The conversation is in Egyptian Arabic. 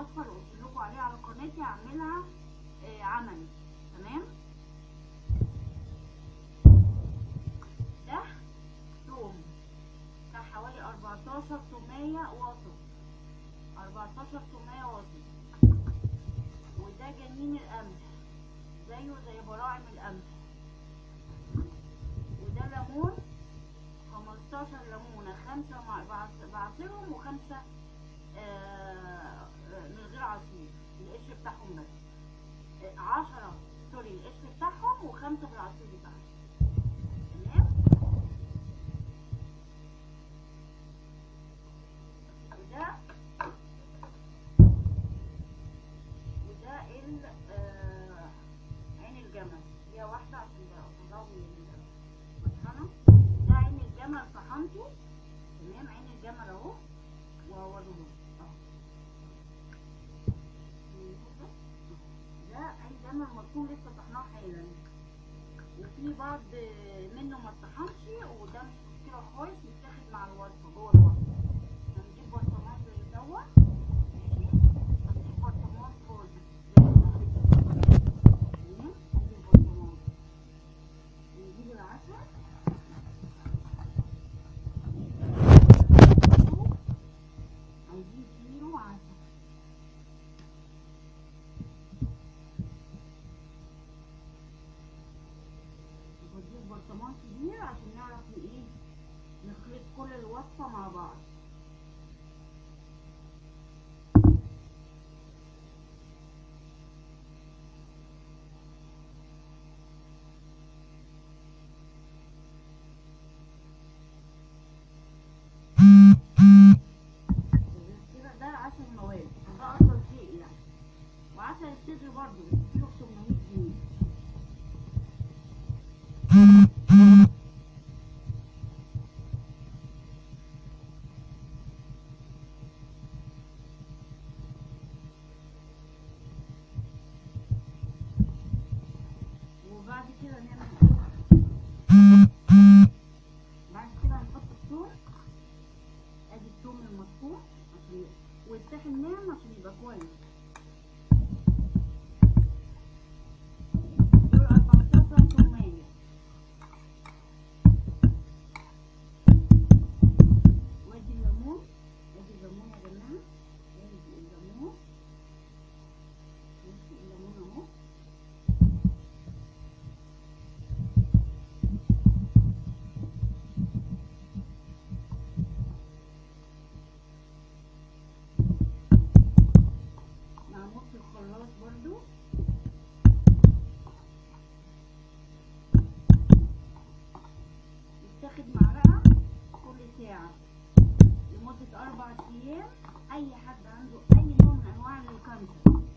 الوصفه اللي قلت لكم عليها على قناتي هعملها آه عملي تمام ده توم بتاع حوالي 14 تومية وسط 14 تومية وسط وده جنين القمح زيه زي براعم القمح وده ليمون 15 ليمونة خمسة مع بعص- بعصرهم وخمسة آه، آه، من غير عصير القشر بتاعهم بس آه، عشرة سوري القشر بتاعهم وخمسة بالعصير بتاعهم تمام وده وده ال آه، عين الجمل هي واحدة عشان ده أطلعه من المطحنة ده عين الجمل طحنته تمام عين الجمل اهو وهوريه اهو ده عين جمل مطحون لسه طحناه حالا وفي بعض منه ما اتطحنش وده مش مشكلة خالص متاخد مع الوصفة جوه الوصفة هنجيب برطمان زي دوت ماشي هنجيب برطمان فاضي زي ده. تمام هنجيب برطمان ونجيب العسل عايزين كيلو عسل وديه برطمان كبير عشان نعرف ايه نخلط كل الوصفة مع بعض كده ده عسل مواد ده افضل شيء يعني وعسل الصدر برضه كيلو ب 800 جنيه وبعد كده نعمل ايه بعد كده هنحط الثوم ادي الثوم المطحون عشان ويتطحن ناعم عشان يبقى كويس دول 14 تومية وادي الليمون ادي الليمون يا جماعة ادي الليمون ماشي الليمون اهو مع نص الخلاط برضو يتاخد معلقة كل ساعة لمدة أربع أيام أي حد عنده أي نوع من أنواع الكانسر